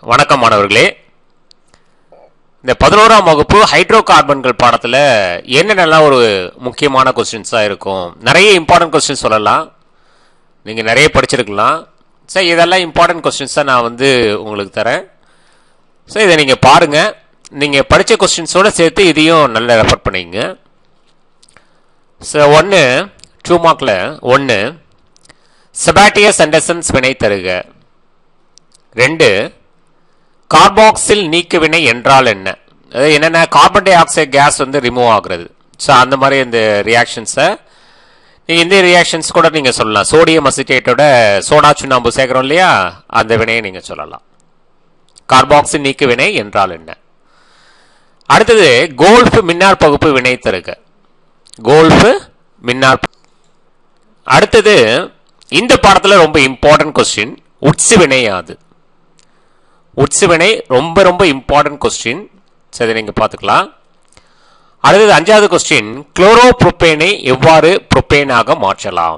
வணக்கம் மாணவர்களே இந்த பதினோராம் வகுப்பு ஹைட்ரோ கார்பன்கள் பாடத்தில் என்னென்னலாம் ஒரு முக்கியமான கொஸ்டின்ஸாக இருக்கும் நிறைய இம்பார்ட்டன்ட் கொஸ்டின் சொல்லலாம் நீங்கள் நிறைய படிச்சிருக்கலாம் சரி இதெல்லாம் இம்பார்ட்டன்ட் கொஸ்டின்ஸாக நான் வந்து உங்களுக்கு தரேன் ஸோ இதை நீங்கள் பாருங்கள் நீங்கள் படித்த கொஸ்டின்ஸோடு சேர்த்து இதையும் நல்லா ரெஃபர் பண்ணிக்கங்க ஸோ ஒன்று டூ மார்க்கில் ஒன்று செபாட்டியஸ் அண்டர்சன்ஸ் வினை தருக ரெண்டு கார்பாக்சில் நீக்குவினை என்றால் என்ன அதாவது என்னென்ன கார்பன் டை ஆக்சைடு கேஸ் வந்து ரிமூவ் ஆகுறது ஸோ அந்த மாதிரி இந்த ரியாக்ஷன்ஸை நீங்கள் இந்த ரியாக்ஷன்ஸ் கூட நீங்கள் சொல்லலாம் சோடியம் அசிட்டேட்டோட சோடா சுண்ணாம்பு சேர்க்குறோம் இல்லையா அந்த வினையை நீங்கள் சொல்லலாம் கார்பாக்சில் நீக்கு வினை என்றால் என்ன அடுத்தது கோல்ஃப் மின்னார் பகுப்பு வினை தருக கோல்ஃப் மின்னார் அடுத்தது இந்த பாடத்தில் ரொம்ப இம்பார்ட்டன்ட் கொஸ்டின் உட்சு வினை யாது உட்சு வினை ரொம்ப ரொம்ப இம்பார்ட்டன்ட் கொஸ்டின் சரி நீங்கள் பார்த்துக்கலாம் அடுத்தது அஞ்சாவது கொஸ்டின் குளோரோ புரோப்பேனை எவ்வாறு புரோப்பேனாக மாற்றலாம்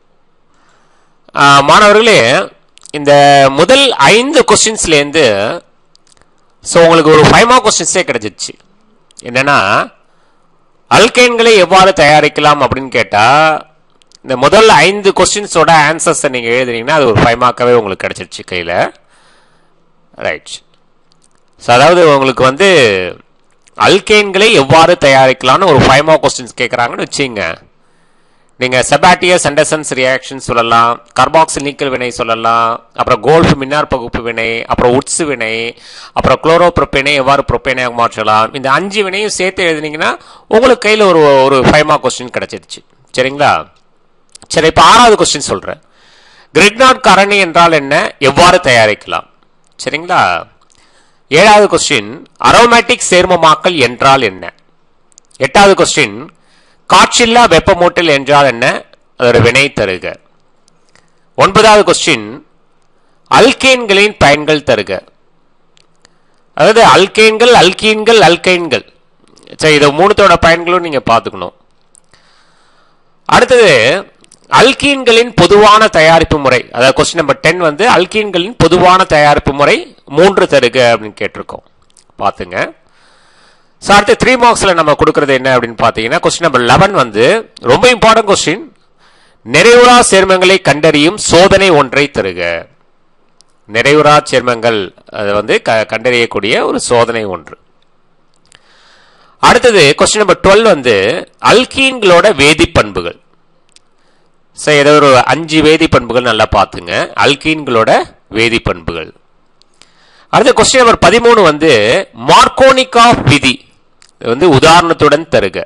மாணவர்களே இந்த முதல் ஐந்து கொஸ்டின்ஸ்லேருந்து ஸோ உங்களுக்கு ஒரு ஃபைவ் மார்க் கொஸ்டின்ஸே கிடைச்சிச்சு என்னன்னா அல்கைன்களை எவ்வாறு தயாரிக்கலாம் அப்படின்னு கேட்டால் இந்த முதல் ஐந்து கொஸ்டின்ஸோட ஆன்சர்ஸை நீங்கள் எழுதுனீங்கன்னா அது ஒரு ஃபைவ் மார்க்காகவே உங்களுக்கு கிடச்சிருச்சு கையில் ரைட் ஸோ அதாவது உங்களுக்கு வந்து அல்கேன்களை எவ்வாறு தயாரிக்கலாம்னு ஒரு ஃபைவ் மார்க் கொஸ்டின்ஸ் கேட்குறாங்கன்னு வச்சுங்க நீங்கள் செபாட்டியஸ் அண்டர்சன்ஸ் ரியாக்ஷன் சொல்லலாம் கார்பாக்சில் நீக்கல் வினை சொல்லலாம் அப்புறம் கோல்ஃப் மின்னார் பகுப்பு வினை அப்புறம் உட்ஸு வினை அப்புறம் குளோரோ ப்ரொப்பேனை எவ்வாறு ப்ரொப்பேனாக மாற்றலாம் இந்த அஞ்சு வினையும் சேர்த்து எழுதுனீங்கன்னா உங்களுக்கு கையில் ஒரு ஒரு ஃபைவ் மார்க் கொஸ்டின் கிடச்சிருச்சு சரிங்களா சரி இப்போ ஆறாவது கொஸ்டின் சொல்கிறேன் கிரிக்னாட் கரணி என்றால் என்ன எவ்வாறு தயாரிக்கலாம் சரிங்களா ஏழாவது கொஸ்டின் அரோமேட்டிக் சேர்மமாக்கல் என்றால் என்ன எட்டாவது கொஸ்டின் காற்றில்லா வெப்பமூட்டல் என்றால் என்ன அதோட வினை தருக ஒன்பதாவது கொஸ்டின் அல்கேன்களின் பயன்கள் தருக அதாவது அல்கேன்கள் அல்கீன்கள் அல்கைன்கள் சரி இதை மூணுத்தோட பயன்களும் நீங்க பார்த்துக்கணும் அடுத்தது அல்கீன்களின் பொதுவான தயாரிப்பு முறை அதாவது கொஸ்டின் நம்பர் டென் வந்து அல்கீன்களின் பொதுவான தயாரிப்பு முறை மூன்று தருக அப்படின்னு கேட்டிருக்கோம் பார்த்துங்க ஸோ அடுத்து த்ரீ மார்க்ஸில் நம்ம கொடுக்கறது என்ன அப்படின்னு பார்த்தீங்கன்னா கொஸ்டின் நம்பர் லெவன் வந்து ரொம்ப இம்பார்ட்டன்ட் கொஸ்டின் நிறைவுறா சேர்மங்களை கண்டறியும் சோதனை ஒன்றை தருக நிறைவுறா சேர்மங்கள் அது வந்து கண்டறியக்கூடிய ஒரு சோதனை ஒன்று அடுத்தது கொஸ்டின் நம்பர் டுவெல் வந்து அல்கீன்களோட வேதிப்பண்புகள் ஸோ ஏதோ ஒரு அஞ்சு வேதிப்பண்புகள் நல்லா பார்த்துங்க அல்கீன்களோட வேதிப்பண்புகள் அடுத்த கொஸ்டின் நம்பர் பதிமூணு வந்து மார்க்கோனிகா விதி வந்து உதாரணத்துடன் தருக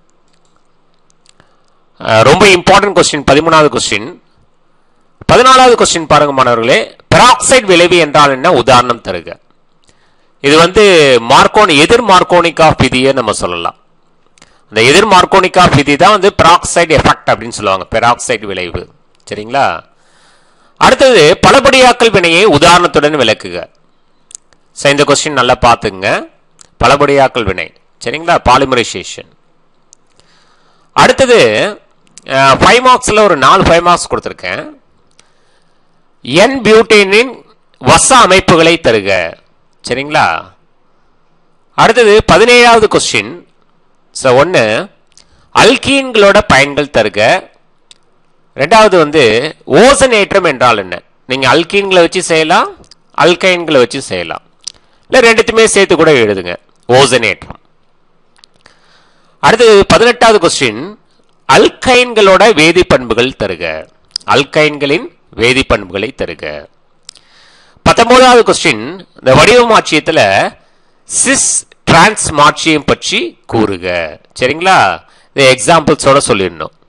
ரொம்ப இம்பார்ட்டன்ட் கொஸ்டின் பதிமூணாவது கொஸ்டின் பதினாலாவது கொஸ்டின் பாருங்க மாணவர்களே பெராக்சைடு விளைவு என்றால் என்ன உதாரணம் தருக இது வந்து மார்க்கோனி எதிர் மார்க்கோனிகா விதியை நம்ம சொல்லலாம் இந்த எதிர் மார்க்கோனிகா விதி தான் வந்து பெராக்சைடு எஃபெக்ட் அப்படின்னு சொல்லுவாங்க பெராக்சைடு விளைவு சரிங்களா அடுத்தது பலபடியாக்கல் வினையை உதாரணத்துடன் விளக்குக ஸோ இந்த கொஸ்டின் நல்லா பார்த்துங்க பலபடியாக்கல் வினை சரிங்களா பாலிமரைசேஷன் அடுத்தது ஃபைவ் மார்க்ஸில் ஒரு நாலு ஃபைவ் மார்க்ஸ் கொடுத்துருக்கேன் என் பியூட்டேனின் வச அமைப்புகளை தருக சரிங்களா அடுத்தது பதினேழாவது கொஸ்டின் ஸோ ஒன்று அல்கீன்களோட பயன்கள் தருக ரெண்டாவது வந்து ஓசனேற்றம் என்றால் என்ன நீங்கள் அல்கீன்களை வச்சு செய்யலாம் அல்கைன்களை வச்சு செய்யலாம் இல்லை ரெண்டுத்துமே சேர்த்து கூட எழுதுங்க ஓசனேற்றம் அடுத்தது பதினெட்டாவது கொஸ்டின் அல்கைன்களோட வேதிப்பண்புகள் தருக அல்கைன்களின் வேதிப்பண்புகளை தருக பத்தொன்பதாவது கொஸ்டின் இந்த வடிவ மாட்சியத்தில் சிஸ் டிரான்ஸ் மாட்சியம் பற்றி கூறுக சரிங்களா இந்த எக்ஸாம்பிள்ஸோட சொல்லிடணும்